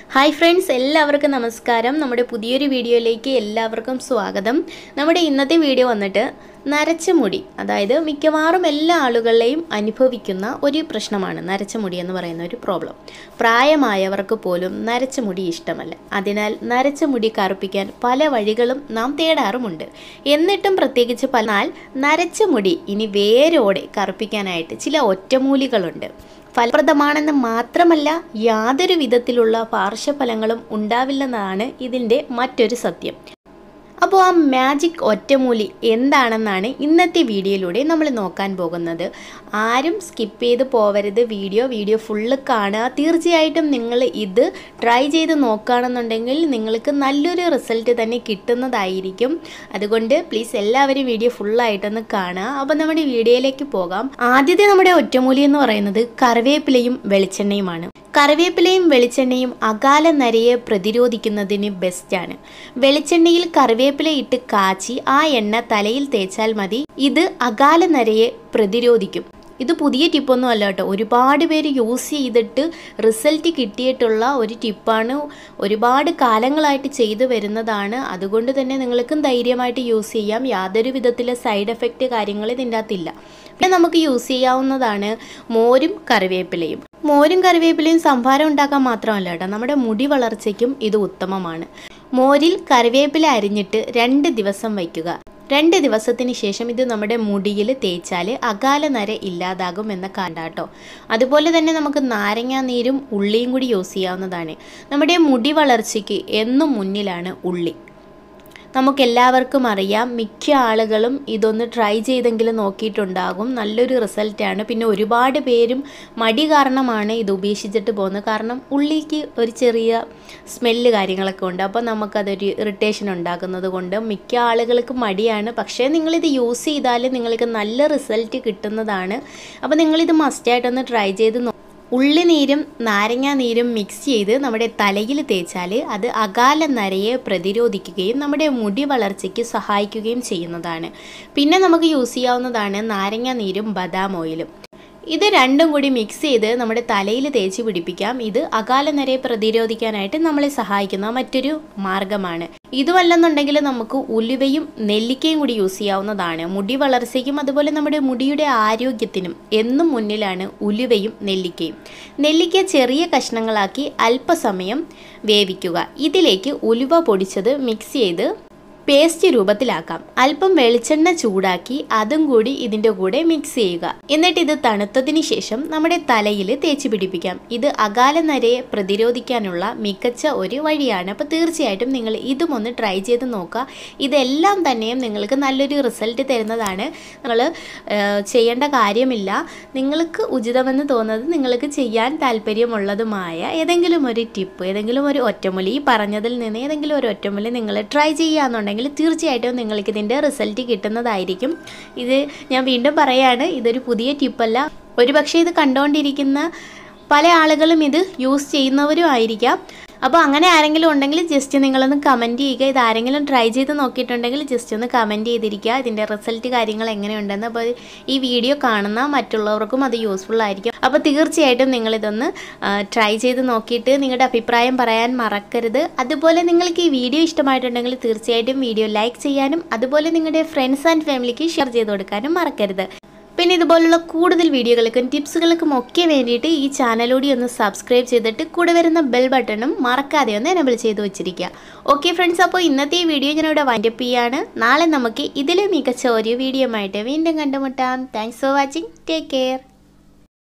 hi friends എല്ലാവർക്കും നമസ്കാരം നമ്മുടെ പുതിയൊരു വീഡിയോയിലേക്ക് എല്ലാവർക്കും സ്വാഗതം നമ്മുടെ ഇന്നത്തെ വീഡിയോ വന്നിട്ട് നരച്ച മുടി അതായത് മിക്കവാറും എല്ലാ ആളുകളെയും അനുഭവിക്കുന്ന ഒരു പ്രശ്നമാണ് നരച്ച മുടി എന്ന് പറയുന്ന ഒരു പ്രോബ്ലം പ്രായമായവർക്ക് പോലും നരച്ച മുടി ഇഷ്ടമല്ല അതിനാൽ നരച്ച മുടി കറുപ്പിക്കാൻ പല വഴികളും നാം തേടാറുമുണ്ട് എന്നിട്ടും പ്രത്യേകിച്ച് പല നരച്ച മുടി ഇനി വേരോടെ കറുപ്പിക്കാനായിട്ട് ചില ഒറ്റമൂലികളുണ്ട് ഫലപ്രദമാണെന്ന് മാത്രമല്ല യാതൊരു വിധത്തിലുള്ള പാർശ്വഫലങ്ങളും ഉണ്ടാവില്ലെന്നതാണ് ഇതിൻ്റെ മറ്റൊരു സത്യം അപ്പോൾ ആ മാജിക് ഒറ്റമൂലി എന്താണെന്നാണ് ഇന്നത്തെ വീഡിയോയിലൂടെ നമ്മൾ നോക്കാൻ പോകുന്നത് ആരും സ്കിപ്പ് ചെയ്ത് പോവരുത് വീഡിയോ വീഡിയോ ഫുള്ള് കാണുക തീർച്ചയായിട്ടും നിങ്ങൾ ഇത് ട്രൈ ചെയ്ത് നോക്കുകയാണെന്നുണ്ടെങ്കിൽ നിങ്ങൾക്ക് നല്ലൊരു റിസൾട്ട് തന്നെ കിട്ടുന്നതായിരിക്കും അതുകൊണ്ട് പ്ലീസ് എല്ലാവരും വീഡിയോ ഫുള്ളായിട്ടൊന്ന് കാണുക അപ്പോൾ നമ്മുടെ വീഡിയോയിലേക്ക് പോകാം ആദ്യത്തെ നമ്മുടെ ഒറ്റമൂലി എന്ന് പറയുന്നത് കറിവേപ്പിലയും വെളിച്ചെണ്ണയുമാണ് കറിവേപ്പിലയും വെളിച്ചെണ്ണയും അകാല നരയെ പ്രതിരോധിക്കുന്നതിന് ബെസ്റ്റാണ് വെളിച്ചെണ്ണയിൽ കറിവേപ്പില ഇട്ട് കാച്ചി ആ എണ്ണ തലയിൽ തേച്ചാൽ മതി ഇത് അകാല നരയെ പ്രതിരോധിക്കും ഇത് പുതിയ ടിപ്പൊന്നും അല്ല കേട്ടോ ഒരുപാട് പേര് യൂസ് ചെയ്തിട്ട് റിസൾട്ട് കിട്ടിയിട്ടുള്ള ഒരു ടിപ്പാണ് ഒരുപാട് കാലങ്ങളായിട്ട് ചെയ്തു വരുന്നതാണ് അതുകൊണ്ട് തന്നെ നിങ്ങൾക്കും ധൈര്യമായിട്ട് യൂസ് ചെയ്യാം യാതൊരു വിധത്തിലെ സൈഡ് എഫക്റ്റ് കാര്യങ്ങൾ ഇതിൻ്റെ അകത്തില്ല പിന്നെ നമുക്ക് യൂസ് ചെയ്യാവുന്നതാണ് മോരും കറിവേപ്പിലയും മോരും കറിവേപ്പിലയും സംഭാരം ഉണ്ടാക്കാൻ മാത്രമല്ല കേട്ടോ നമ്മുടെ മുടി വളർച്ചയ്ക്കും ഇത് ഉത്തമമാണ് മോരിൽ കറിവേപ്പില അരിഞ്ഞിട്ട് രണ്ട് ദിവസം വയ്ക്കുക രണ്ട് ദിവസത്തിന് ശേഷം ഇത് നമ്മുടെ മുടിയിൽ തേച്ചാൽ അകാല നര ഇല്ലാതാകും എന്ന കണ്ടാട്ടോ അതുപോലെ തന്നെ നമുക്ക് നാരങ്ങാ നീരും ഉള്ളിയും കൂടി യൂസ് ചെയ്യാവുന്നതാണ് നമ്മുടെ മുടി വളർച്ചയ്ക്ക് എന്നും മുന്നിലാണ് ഉള്ളി നമുക്കെല്ലാവർക്കും അറിയാം മിക്ക ആളുകളും ഇതൊന്ന് ട്രൈ ചെയ്തെങ്കിലും നോക്കിയിട്ടുണ്ടാകും നല്ലൊരു റിസൾട്ടാണ് പിന്നെ ഒരുപാട് പേരും മടി കാരണമാണ് ഇത് ഉപേക്ഷിച്ചിട്ട് പോകുന്നത് കാരണം ഉള്ളിക്ക് ഒരു ചെറിയ സ്മെല്ല് കാര്യങ്ങളൊക്കെ ഉണ്ട് അപ്പോൾ നമുക്കതൊരു ഇറിറ്റേഷൻ ഉണ്ടാക്കുന്നത് കൊണ്ട് മിക്ക ആളുകൾക്ക് മടിയാണ് പക്ഷേ നിങ്ങളിത് യൂസ് ചെയ്താൽ നിങ്ങൾക്ക് നല്ല റിസൾട്ട് കിട്ടുന്നതാണ് അപ്പോൾ നിങ്ങളിത് മസ്റ്റായിട്ടൊന്ന് ട്രൈ ചെയ്ത് നോ ഉള്ളിനീരും നാരങ്ങാ നീരും മിക്സ് ചെയ്ത് നമ്മുടെ തലയിൽ തേച്ചാൽ അത് അകാല നരയെ പ്രതിരോധിക്കുകയും നമ്മുടെ മുടി വളർച്ചയ്ക്ക് സഹായിക്കുകയും ചെയ്യുന്നതാണ് പിന്നെ നമുക്ക് യൂസ് ചെയ്യാവുന്നതാണ് നാരങ്ങാ നീരും ബദാം ഓയിലും ഇത് രണ്ടും കൂടി മിക്സ് ചെയ്ത് നമ്മുടെ തലയിൽ തേച്ച് പിടിപ്പിക്കാം ഇത് അകാല നരയെ പ്രതിരോധിക്കാനായിട്ട് നമ്മളെ സഹായിക്കുന്ന മറ്റൊരു മാർഗമാണ് ഇതുമല്ലെന്നുണ്ടെങ്കിൽ നമുക്ക് ഉലുവയും നെല്ലിക്കയും കൂടി യൂസ് ചെയ്യാവുന്നതാണ് മുടി വളർച്ചയ്ക്കും അതുപോലെ നമ്മുടെ മുടിയുടെ ആരോഗ്യത്തിനും എന്നും മുന്നിലാണ് ഉലുവയും നെല്ലിക്കയും നെല്ലിക്ക ചെറിയ കഷ്ണങ്ങളാക്കി അല്പസമയം വേവിക്കുക ഇതിലേക്ക് ഉലുവ പൊടിച്ചത് മിക്സ് ചെയ്ത് പേസ്റ്റ് രൂപത്തിലാക്കാം അല്പം വെളിച്ചെണ്ണ ചൂടാക്കി അതും കൂടി ഇതിൻ്റെ കൂടെ മിക്സ് ചെയ്യുക എന്നിട്ട് ഇത് തണുത്തതിന് ശേഷം നമ്മുടെ തലയിൽ തേച്ച് പിടിപ്പിക്കാം ഇത് അകാല നരയെ പ്രതിരോധിക്കാനുള്ള മികച്ച ഒരു വഴിയാണ് അപ്പോൾ തീർച്ചയായിട്ടും നിങ്ങൾ ഇതും ഒന്ന് ട്രൈ ചെയ്ത് നോക്കുക ഇതെല്ലാം തന്നെയും നിങ്ങൾക്ക് നല്ലൊരു റിസൾട്ട് തരുന്നതാണ് നിങ്ങൾ ചെയ്യേണ്ട കാര്യമില്ല നിങ്ങൾക്ക് ഉചിതമെന്ന് തോന്നുന്നത് നിങ്ങൾക്ക് ചെയ്യാൻ താല്പര്യമുള്ളതുമായ ഏതെങ്കിലും ഒരു ടിപ്പ് ഏതെങ്കിലും ഒരു ഒറ്റമൂലി ഈ പറഞ്ഞതിൽ നിന്ന് ഏതെങ്കിലും ഒരു ഒറ്റമൂലി നിങ്ങൾ ട്രൈ ചെയ്യുകയാണെന്നുണ്ടെങ്കിൽ തീർച്ചയായിട്ടും നിങ്ങൾക്ക് ഇതിൻ്റെ റിസൾട്ട് കിട്ടുന്നതായിരിക്കും ഇത് ഞാൻ വീണ്ടും പറയാണ് ഇതൊരു പുതിയ ടിപ്പല്ല ഒരുപക്ഷെ ഇത് കണ്ടുകൊണ്ടിരിക്കുന്ന പല ആളുകളും ഇത് യൂസ് ചെയ്യുന്നവരും ആയിരിക്കാം അപ്പോൾ അങ്ങനെ ആരെങ്കിലും ഉണ്ടെങ്കിൽ ജസ്റ്റ് നിങ്ങളൊന്ന് കമൻറ്റ് ചെയ്യുക ഇത് ആരെങ്കിലും ട്രൈ ചെയ്ത് നോക്കിയിട്ടുണ്ടെങ്കിൽ ജസ്റ്റ് ഒന്ന് കമൻറ്റ് ചെയ്തിരിക്കുക ഇതിൻ്റെ റിസൾട്ട് കാര്യങ്ങൾ എങ്ങനെയുണ്ടെന്ന് അപ്പോൾ ഈ വീഡിയോ കാണുന്ന മറ്റുള്ളവർക്കും അത് യൂസ്ഫുൾ ആയിരിക്കും അപ്പോൾ തീർച്ചയായിട്ടും നിങ്ങളിതൊന്ന് ട്രൈ ചെയ്ത് നോക്കിയിട്ട് നിങ്ങളുടെ അഭിപ്രായം പറയാൻ മറക്കരുത് അതുപോലെ നിങ്ങൾക്ക് ഈ വീഡിയോ ഇഷ്ടമായിട്ടുണ്ടെങ്കിൽ തീർച്ചയായിട്ടും വീഡിയോ ലൈക്ക് ചെയ്യാനും അതുപോലെ നിങ്ങളുടെ ഫ്രണ്ട്സ് ആൻഡ് ഫാമിലിക്ക് ഷെയർ ചെയ്ത് കൊടുക്കാനും മറക്കരുത് പിന്നെ ഇതുപോലുള്ള കൂടുതൽ വീഡിയോകൾക്കും ടിപ്സുകൾക്കും ഒക്കെ വേണ്ടിയിട്ട് ഈ ചാനലോടി ഒന്ന് സബ്സ്ക്രൈബ് ചെയ്തിട്ട് കൂടെ വരുന്ന ബെൽ ബട്ടണും മറക്കാതെ ഒന്ന് എനബിൾ ചെയ്ത് വെച്ചിരിക്കുക ഓക്കെ ഫ്രണ്ട്സ് അപ്പോൾ ഇന്നത്തെ ഈ വീഡിയോ ഞാനിവിടെ വൈൻഡപ്പ് ചെയ്യാണ് നാളെ നമുക്ക് ഇതിലും മികച്ച ഒരു വീഡിയോ ആയിട്ട് വീണ്ടും കണ്ടുമുട്ടാം thanks for watching take care